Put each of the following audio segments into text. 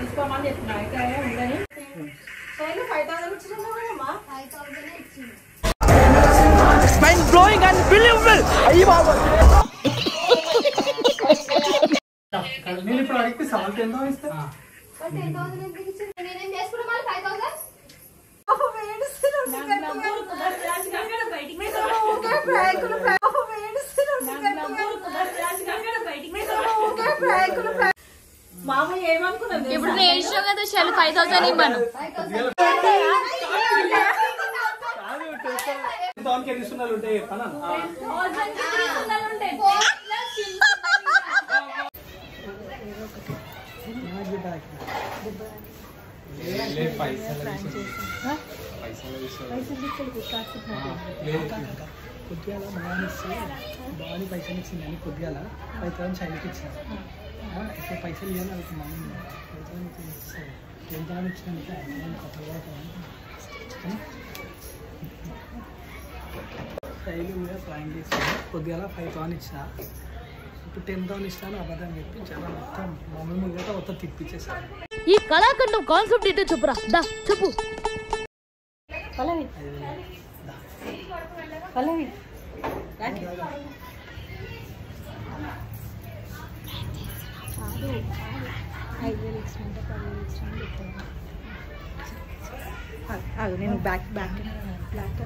తీసుకోమని చెప్పిన ఇక్కడ ఉండని శైలు ఫైవ్ థౌసండ్ ఇచ్చినావు కదమ్మా ఫైవ్ థౌసండ్ ఇచ్చింది మైండ్ బ్లోయింగ్ అండ్ బిలీవబుల్ అయ్యి బాబా నేను ఇప్పుడు అడిగితే సెవెంత్ ఎంతో ఇస్తే మరి టెన్ థౌసండ్ ఎందుకు ఇచ్చింది నేనేం చేసుకున్నా మళ్ళీ ఫైవ్ థౌసండ్ మామూలు ఏమనుకున్నాను ఇప్పుడు నేను ఇష్టం కదా షెల్ ఫైవ్ థౌసండ్ ఇవ్వను దానికి ఎన్ని సున్నాలు ఉంటాయి చెప్పనా కొద్దిగా బాగా ఇస్తే బాగా పైసలు ఇచ్చింది అని కొద్దిగా ఫైవ్ థౌసండ్ చైల్డ్కి ఇచ్చిన ఇప్పుడు పైసలు ఇవ్వాలి అవుతున్నాను ఫైవ్ థౌసండ్ ఇస్తాను టెన్ థౌసండ్ ఇచ్చినందుకు నేను కొత్తగా శైలి మీద ప్రాంక్ చేస్తాను కొద్దిగా ఫైవ్ థౌసండ్ ఇచ్చిన ఇప్పుడు టెన్ థౌసండ్ ఇస్తాను అబద్ధం చెప్పి చాలా మొత్తం మమ్మీ ముంగట మొత్తం తిప్పించేసాను ఈ కళాఖండం కాన్సెప్ట్ ఏంటో చెప్పురా దా చెప్పు పల్లవి పల్లవి అది నేను బ్యాక్ బ్యాక్ బ్యాక్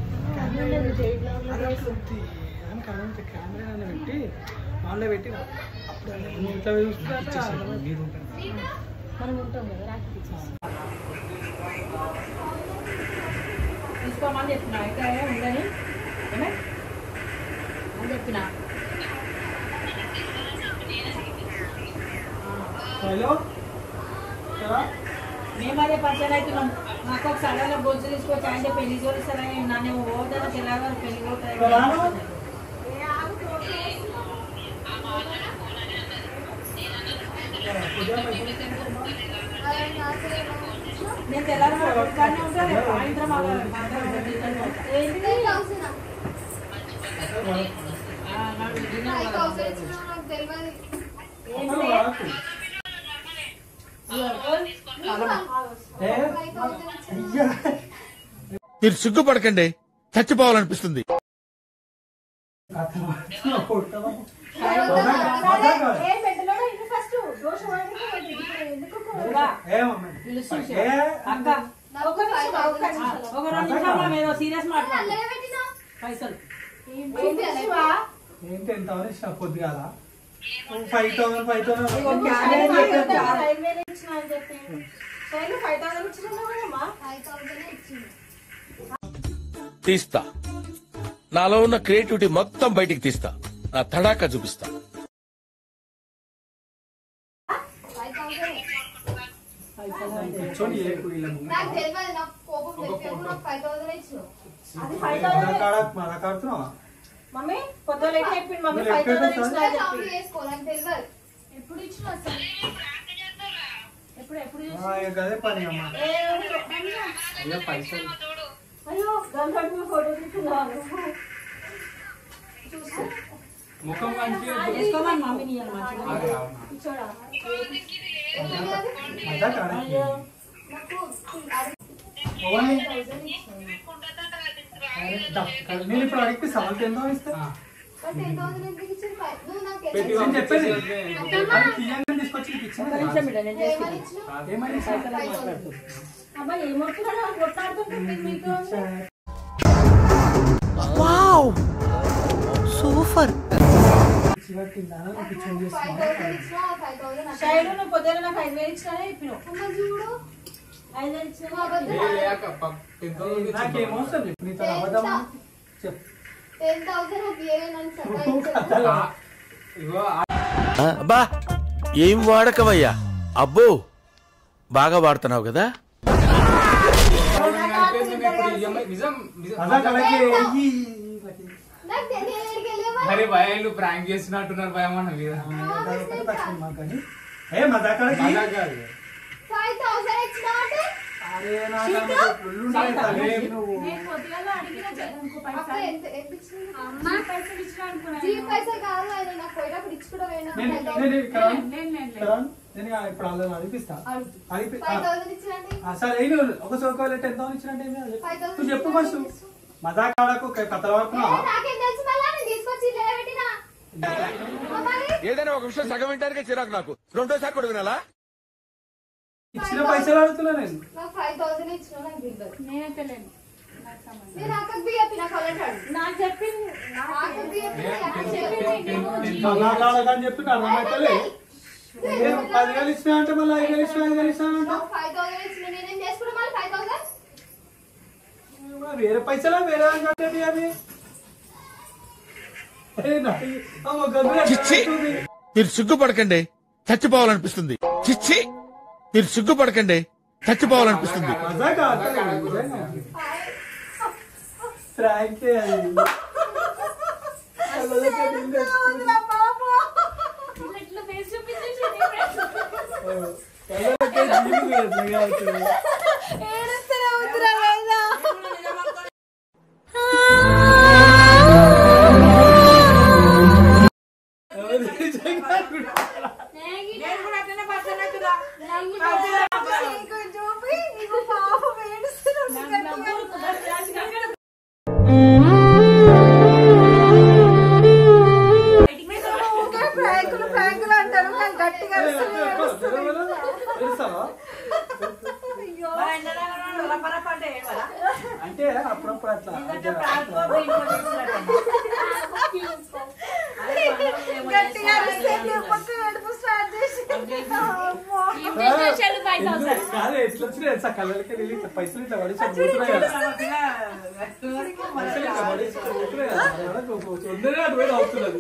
కెమెరా పెట్టి ఆన్లో పెట్టి అప్పుడు నువ్వు ఇట్లా చూసుకుంటే మీరు ఉంటారు మనం ఉంటాం కదా రాత్రి తీసుకోమని చెప్పిన ఇక్కడ ఉండని ఏమే? అని చెప్పిన హలో కదా మేము అదే పరిచయం అవుతున్నాం నాకు ఒక సడన్గా బొజ్జు తీసుకొచ్చి ఆయన పెళ్లి చూపిస్తారని నన్ను ఓదన తెల్లగా పెళ్లి పోతాయి నేను తెల్లారి కానీ ఉంటాను సాయంత్రం అవ్వాలి. ఏంటి టెన్ థౌసండ్ ఆ, నాడు dinner ఫైవ్ కదా. థౌసండ్ ఇచ్చినా నాకు తెలియదు అసలు వాడకు. ఏ? ఫైవ్ థౌసండ్ ఇచ్చిన అయ్యా. మీరు సిగ్గుపడకండి చచ్చిపోవాలనిపిస్తుంది అతను కొడతావా? ఏ పెట్టలోనే ఇంటి ఫస్ట్ దోశ వాడికి ఎందుకు కూడా? ఏ మమ్మీ? పిలుస్తుంది. ఏ? అక్క ఒక నిమిషం, ఒక్క నిమిషం. ఒక రెండు నిమిషాలు మనం ఏదో సీరియస్ మాట్లాడు అల్లనే పెట్టినా పైసలు చూపియాలా? ఏంటి ఎంత అవన్నీ ఇచ్చిన పొద్దుగాల five thousand five thousand five thousand ఇచ్చినావు కదమ్మా ఫైవ్ థౌసండ్ ఇచ్చింది తీస్తా నాలో ఉన్న క్రియేటివిటీ మొత్తం బయటికి తీస్తా నా తడాకా చూపిస్తా ఫైవ్ థౌసండ్ కూర్చొని ఏ వీళ్ళ ముందు. నాకు తెలియదు నాకు కోపం తెచ్చాను నాకు ఫైవ్ థౌసండ్ ఇచ్చిన అది ఫైవ్ మన థౌసండ్ కాడ మన కాడుతున్నావా మమ్మీ పొద్దున ఎక్కడ చెప్పింది మమ్మీ మీరు ఫైవ్ ఎక్కడ థౌసండ్ ఇచ్చినా అని కాఫీ చెప్పి చేసుకో నాకు తెలియదు ఎప్పుడు ఇచ్చిన అసలు ఎప్పుడు ఎప్పుడు ఆ, ఇక అదే పని అమ్మా ఏ, అయ్యో పైసలు అయ్యో గంటకు ఫోటో తీసుకున్నాను ముఖం మంచిగా వేసుకోమని మమ్మీని ఇయ్యాలి మంచిగా అదే, అవునా. కూర్చోడా మజా కాడా? అయ్యో నాకు ఓన్లీ థౌసండ్ ఇచ్చిన అరే, దా- నేను ఇప్పుడు అడిగితే సెవెంత్ ఎంతో ఇస్తే మరి టెన్ థౌసండ్ ఎందుకు ఇచ్చింది ఫైవ్ నువ్వు నాకు నేను చెప్పేది అది తీయంగానే తీసుకొచ్చి నీకు ఇచ్చిన ఒక్క నిమిషం బిడ్డ నేను ఏమని చేసుకుంటాను ఇచ్చినావు ఏమని అబ్బాయి ఏమవుతున్నాడు కొట్లాడుతుంటుంది మీతో చివరికిందా నీకు చేంజ్ ఫైవ్ చేస్తున్నా థౌసండ్ ఇచ్చినా ఫైవ్ థౌసండ్ సైడ్ నువ్వు పొద్దున నాకు ఐదు వేలు ఇచ్చినా చెప్పినావు అమ్మ చూడు ఐదు వేలు ఇచ్చినా నువ్వు అబద్ధం నాకేం అవసరం చెప్పు నీతో అబద్ధం చెప్పు టెన్ థౌసండ్ నాకు ఇయ్యలేనని సతాయించాను అబ్బా ఏం వాడకవయ్యా అబ్బో బాగా వాడుతున్నావు కదా అలా కలకి ఈ నాకు తెలియలేదు వెళ్ళేవా అరే భయాలు ప్రాంక్ చేస్తున్నట్టున్నారు భయం అన్న మీద ఏ మజా కలకి అలా కాదు ఫైవ్ థౌసండ్ ఇచ్చినా అంటే అరే నాకు ఆమె ఫుల్ ఉంటాయి తల్లి నువ్వు నేను పొద్దుగాల అడిగిన ఇంకో అక్క పైసలు ఎంత ఎంత ఇచ్చింది అమ్మ పైసలు ఇచ్చిన అనుకున్నాను జీ పైసలు కాదు ఆయన నాకు పోయేటప్పుడు ఇచ్చి కూడా పోయినా నేను ఫైవ్ నేను థౌసండ్ ఇక్కడ నేను నేను ఇక్కడ నేను ఇక ఇప్పుడు అలా అనిపిస్తా అనిపి ఫైవ్ థౌసండ్ ఇచ్చినండి ఆ, సరే అయిన ఒక సోకాలు ఎంత ఇచ్చినట్టు ఏమి అది? ఫైవ్ థౌసండ్ నువ్వు చెప్పు ఫస్ట్ మజాక్ ఆడకు కథలు పడుతున్నావా నాకేం తెలుసు మళ్ళా నేను తీసుకొచ్చి ఇలా పెట్టినా మరి ఏదైనా ఒక విషయం సగం వింటానికే చిరాకు నాకు రెండోసారి కూడా వినాలా ఇచ్చిన పైసలు అడుగుతున్నా నేను నాకు ఫైవ్ థౌసండ్ ఇచ్చిన నాకు తెలియదు నేనైతే లేను నాకు సంబంధం నేను అక్కకి బియ్యప్పి నాకు అలాంటాడు నాకు చెప్పింది నాకు బియ్యప్పి మజాక్ ఆడకని చెప్పి నాకు అర్థమైతలే నేను పదివేలు ఇచ్చినా అంటే మళ్ళీ ఐదు వేలు ఇచ్చినా ఐదు వేలు ఇచ్చినా అంట నాకు ఫైవ్ థౌసండ్ ఇచ్చిన నేనేం చేసుకున్నా మళ్ళీ ఫైవ్ థౌసండ్ వేరే పైసలా వేరే దానికి కట్టేది అది ఏ నాయ్, అమ్మ గంగుల చిచ్చి కట్టుకుంది. మీరు సిగ్గుపడకండి చచ్చిపోవాలనిపిస్తుంది చిచ్చి మీరు సిగ్గుపడకండి చచ్చిపోవాలనిపిస్తుంది మజాక్ ఆడతాను, నిజంగా. ప్రాంకే అది. అసలుకే నిండు వేసుకుంది. ఇట్లా ఫేస్ చూపించేసి అసలుకే జీవితం ఎట్లా అవుతుంది? ఎవరు నిజంగా అనుకుంటున్నారా? నేను కూడా అట్లనే పర్సన్ అవుతున్నా ప్రాంకులు ప్రాంకులు అంటారు కానీ గట్టిగా తెలుసావా? అంటే అప్పుడప్పుడు అట్లా గట్టిగా అరిస్తే లేకపోతే ఏడుపు స్టార్ట్ చేసి అమ్మో. ఎందుకు? కాదు ఎట్లా వచ్చినాయి తెలుసా కళ్ళకి వెళ్ళి ఇట్లా పైసలు ఇట్లా పడేసి పోతున్నాయి కదా పైసలు ఇట్లా పడేసి పోతున్నాయి కదా మనకు తొందరగా అటు పోయి అవుతున్నది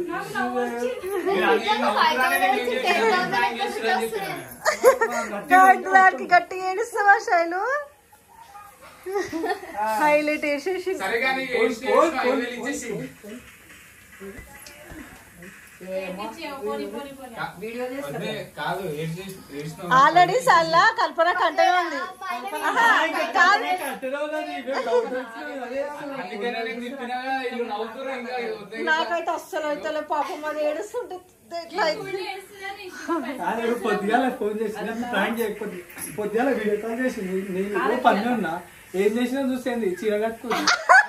ఫైవ్ థౌసండ్ ఇచ్చి టెన్ థౌసండ్ ఎక్కడ నుంచి వస్తున్నాయి గాడి దానికి గట్టిగా ఏడుస్తావా శైలు హైలైట్ వేసేసి సరే కానీ పోన్, పోన్, పోన్, ఐదు వేలు ఇచ్చేసి వద్దే, కాదు ఏడు చేసి ఏడ్చినావు. ఆల్రెడీ సల్లా కల్పన కంటనే ఉంది ఆహా, కాదు కట్టెలో ఉన్నది, ఇవే డౌట్ వచ్చినాయి, అదే అసలు. అందుకనే నేను తిప్పినా కదా, వీళ్ళు నవ్వుతుర్రు ఇంకా వద్దే ఇంకా. నాకైతే అస్సలు అయితే పాపం అది ఏడుస్తుంటే ఇట్లా అవుతుంది. కాదు, ఎవరు పొద్దుగాల ఫోన్ చేసి ప్రాంక్ చేయకపోతే పొద్దుగాల వీడియో కాల్ చేసి నేను ఏదో పని ఉన్నా ఏం చేసినా చూసేది చీర కట్టుకుంది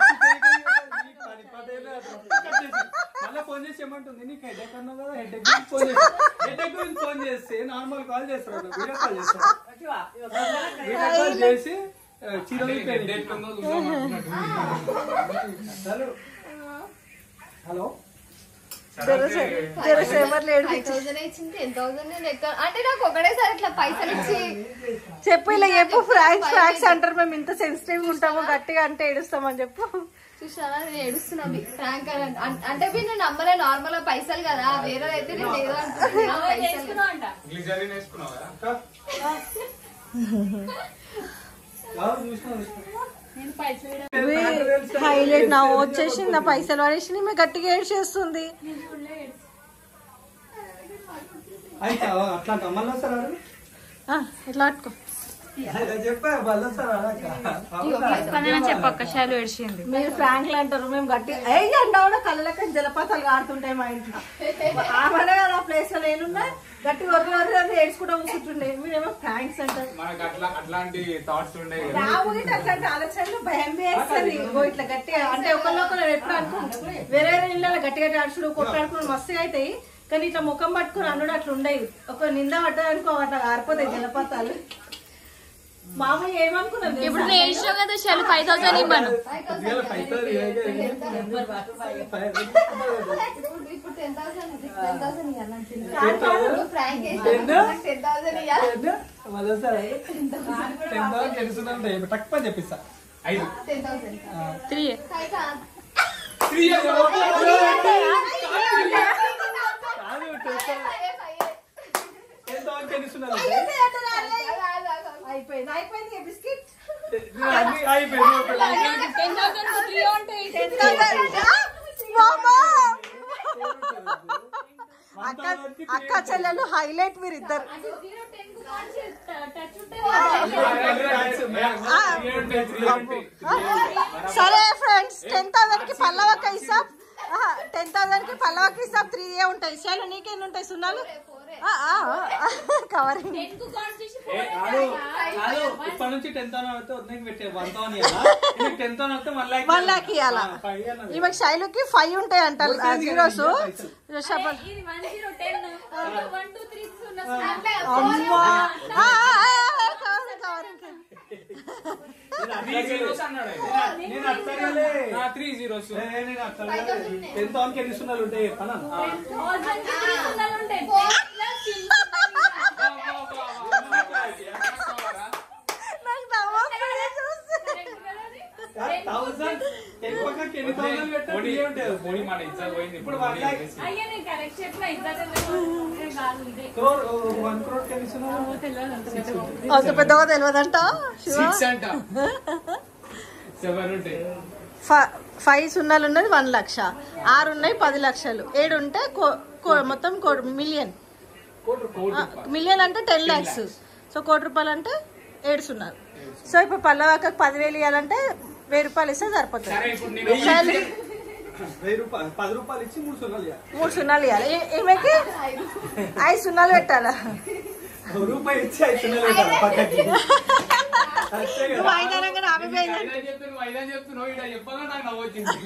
మళ్ళీ ఫోన్ చేసి ఏమంటుంది నీకు హెడ్ అన్నావు కదా హెడ్ గురించి ఫోన్ చేసి హెడ్ గురించి ఫోన్ చేస్తే నార్మల్ కాల్ చేస్తారు వీడియో కాల్ చేస్తారు వీడియో కాల్ చేసి ఆ, చీర అంటే విప్పేది. డేట్ ఉందో చూద్దాం అనుకున్నట్టు. హలో హలో సరే, ఓకే. జరసేమర్లు ఏడు ఫైవ్ థౌసండ్ ఇచ్చింది టెన్ థౌసండ్ నేను ఎక్కడ అంటే నాకు ఒకటేసారి ఇట్లా పైసలు ఇచ్చి చెప్పు ఇలా చెప్పు ఫ్రాంక్స్ ఫ్రాంక్స్ అంటారు మేము ఇంత సెన్సిటివ్ ఉంటాము గట్టిగా అంటే ఏడుస్తామని చెప్పు చూసారా నేను ఏడుస్తున్నా ఫ్రాంక్ అని అంటే- అం- అంటే మీరు నేను నమ్మలే నార్మల్ గా పైసలు కదా వేరే అయితే నేను ఏదో అనుకుంటున్నా పైసలు గ్లిజరిన్ వేసుకున్నావు కదా? కాదు, చూసినా, చూసినా. హైలైట్ నా వచ్చేసి నా పైసలు పడేసి మేము గట్టిగా ఏడ్చేస్తుంది అయితే అట్లా అంట మళ్ళీ వస్తారా ఆ, ఇట్లా పట్టుకో చెప్పా మళ్ళీ వస్తారా చెప్పక్క శైలు ఏడ్చింది మీరు ఫ్రాంక్లు అంటారు మేము గట్టి ఏ ఎండ కూడా కళ్ళకి జలపాతాలు కారుతుంటాయి మా ఇంట్లో ఆమెనే కదా ప్లేస్ లో నేనున్నా గట్టి వర్రి వర్రి వర్రి ఏడ్చుకుంటా కూర్చుంటుండే మీరేమో ఫ్రాంక్స్ అంటారు మనకు అట్లా అట్లాంటి థాట్స్ ఉండే కదా రావు ఇట్లా అట్లాంటి ఆలోచనలు భయం వేస్తుంది ఇగో ఇట్లా గట్టిగా అంటే ఒకళ్ళొకరు ఎప్పుడు అనుకో వేరే వేరే ఇళ్ళలో గట్టిగా అడుచుడు కొట్లాడుకుని మస్తుగా అవుతాయి కానీ ఇట్లా ముఖం పట్టుకుని అన్నుడు అట్లా ఉండేవి ఒక నింద పడ్డదనుకో అట్లా ఆరిపోతాయి జలపాతాలు మామూలు ఏమనుకున్నాను ఇప్పుడు నేను ఏడ్చావు కదా శైలు ఫైవ్ థౌసండ్ ఇవ్వను కొద్దిగా పైసలు ఇవ్వగా ఇప్పుడు ఇప్పుడు టెన్ థౌసండ్ టెన్ థౌసండ్ ఇవ్వాలి ఇవ్వగా ఫ్రాంక్ ఎన్నో? టెన్ థౌసండ్ ఇవ్వాలి మళ్ళీ వస్తారా టెన్ థౌసండ్ తెలుస్తుందంటే తక్కువ చెప్పిస్తా ఐదు టెన్ థౌసండ్ త్రీ అయితే కాదు టెన్ థౌసండ్ తెలుస్తున్నాను అయిపోయింది అయిపోయింది బిస్కెట్ అయిపోయింది టెన్ థౌసండ్ త్రీ ఉంటాయి అక్క అక్క చెల్లెలు హైలైట్ మీరు ఇద్దరు టచ్ టచ్ ఉంటాయి త్రీ ఉంటాయి సరే ఫ్రెండ్స్ టెన్ థౌసండ్ కి పల్లవక్క ఇస్తాం టెన్ థౌసండ్ కి పల్లవకి ఇస్తాం త్రీ ఏ ఉంటాయి శైలు నీకెన్ని ఉంటాయి సున్నాలు కవరింగ్ ఏ, కాదు కాదు ఇప్పటి నుంచి టెన్ థౌసండ్ అయితే వద్దకి పెట్టే వన్ థౌసండ్ టెన్ థౌసండ్ అయితే వన్ లాక్ వన్ లాక్ ఇవ్వాలా ఈమెకి శైలుకి ఫైవ్ ఉంటాయి అంట జీరోస్ చెప్పాలి ఇది one zero ten one two three అమ్మా ఆ, ఆ, ఆ, కవరింగ్ కవరింగ్ త్రీ జీరోస్ అన్నాడు ఆయన. నేను అత్తగానే ఆ, త్రీ జీరోస్ నేను అత్తగానే టెన్ థౌసండ్ ఎన్ని సున్నాలు ఉంటాయి చెప్పనా థౌసండ్ త్రీ సున్నాలు ఉంటాయి నాకు నవ్వొస్తుంది చూస్తే. థౌసండ్ ఎక్కువకి ఎన్ని థౌసండ్ పెట్టా పోనీ త్రీ ఉంటాయి పోనీ మన ఇజ్జత్ పోయింది ఇప్పుడు వన్ లాక్ అయ్యా నేను కరెక్ట్ చెప్పిన ఇద్దరు కాదు ఇదే క్రోర్ వన్ క్రోర్ ఎన్ని సున్నాలు అంత పెద్దగా తెలియదంట శివ సిక్స్ అంట సెవెన్ ఉంటాయి ఫ- ఫైవ్ సున్నాలు ఉన్నది వన్ లక్ష ఆరు ఉన్నాయి పది లక్షలు ఏడు ఉంటే కో- కో- మొత్తం మిలియన్ కోటి కోటి మిలియన్ అంటే టెన్ ల్యాక్స్ సో కోటి రూపాయలు అంటే ఏడు సున్నాలు సో ఇప్పుడు పల్లవాకకు పదివేలు ఇవ్వాలంటే వెయ్యి రూపాయలు ఇస్తే సరిపోతుంది సరే ఇప్పుడు నేను శైలు వెయ్యి రూపాయలు పది రూపాయలు ఇచ్చి మూడు సున్నాలు ఇవ్వాలి. మూడు సున్నాలు ఇవ్వాలి ఈ- ఈమెకి ఐదు సున్నాలు పెట్టాలా ఒక రూపాయి ఇచ్చి ఐదు సున్నాలు పెట్టాలి పక్కకి అంతే కదా నువ్వు ఐదు అనగానే ఆమె పోయింది. ఐదని చెప్తే నువ్వు ఐదని చెప్తున్నావు ఇక్కడ చెప్పగా నాకు నవ్వొచ్చింది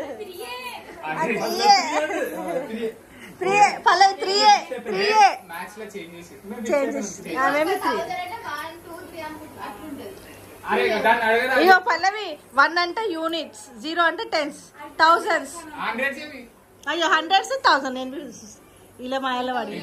three- three Pallavi three three maths లో చేంజ్ చేసి చేంజెస్ ఆమెమి త్రీ వన్ టూ త్రీ అనుకుంటా అట్లుంటది అరే దాన్ని అడగరా ఇగో పల్లవి వన్ అంటే యూనిట్స్ జీరో అంటే టెన్స్ థౌసండ్స్ హండ్రెడ్ చెప్పి అయ్యో హండ్రెడ్స్ థౌసండ్ నేను ఇలా మాయలో వాడి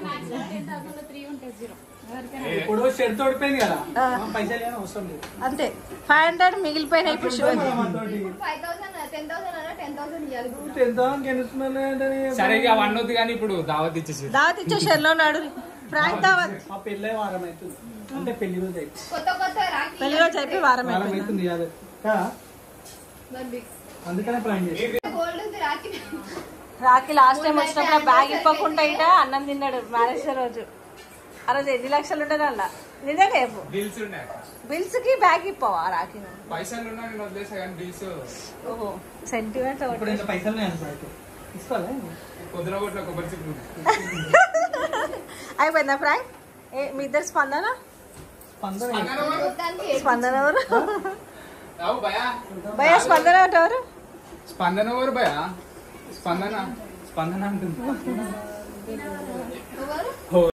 ఇప్పుడు షెడ్ తోడిపోయింది కదా ఆ. మా పైసలు ఏమీ అవసరం లేదు అంతే ఫైవ్ హండ్రెడ్ మిగిలిపోయినాయి ఇప్పుడు శివ మనతోటి ఫైవ్ థౌసండ్ టెన్ థౌసండ్ అన్నా టెన్ థౌసండ్ ఇవ్వాలి టెన్ థౌసండ్ ఎన్ని సున్నాలు అంటే సరే ఇక వన్ వద్దు కానీ ఇప్పుడు దావత్ ఇచ్చేసి దావత్ ఇచ్చే షెర్లో నాడు ఫ్రాంక్ దావత్ మా పెళ్ళే వారం అవుతుంది అంటే పెళ్లి రోజు అయితే కొత్త కొత్త రాఖీ పెళ్లి రోజు అయిపోయి వారం వారం అయిపోయింది అవుతుంది కాదు కదా? అందుకనే ప్లాన్ చేసి గోల్డ్ ఉంది రాఖీ రాఖీ లాస్ట్ టైం వచ్చినప్పుడు బ్యాగ్ ఇప్పకుండా ఇట అన్నం తిన్నాడు మ్యారేజ్ రోజు ఆ రోజు ఎన్ని లక్షలు ఉంటుంది అలా నిజంగా చెప్పు బిల్స్ ఉన్నాయి బిల్స్ కి బ్యాగ్ ఇప్పవా రాఖీ పైసలు ఉన్నా నేను వదిలేసా కానీ బిల్స్ ఓహో సెంటిమెంట్ ఇప్పుడు ఇంత పైసలు ఉన్నాయి అనుకో అయితే తీసుకోవాలా కుదిర కొట్టిన కొబ్బరి చిప్పు అయిపోయిందా ఫ్రాంక్ ఏ మీ ఇద్దరు స్పందన పందరం మొత్తానికి స్పందన ఎవరు అవు భయా భయ స్పందన అంటే ఎవరు స్పందన ఎవరు భయా స్పందన స్పందన అంటుంది ఎవరు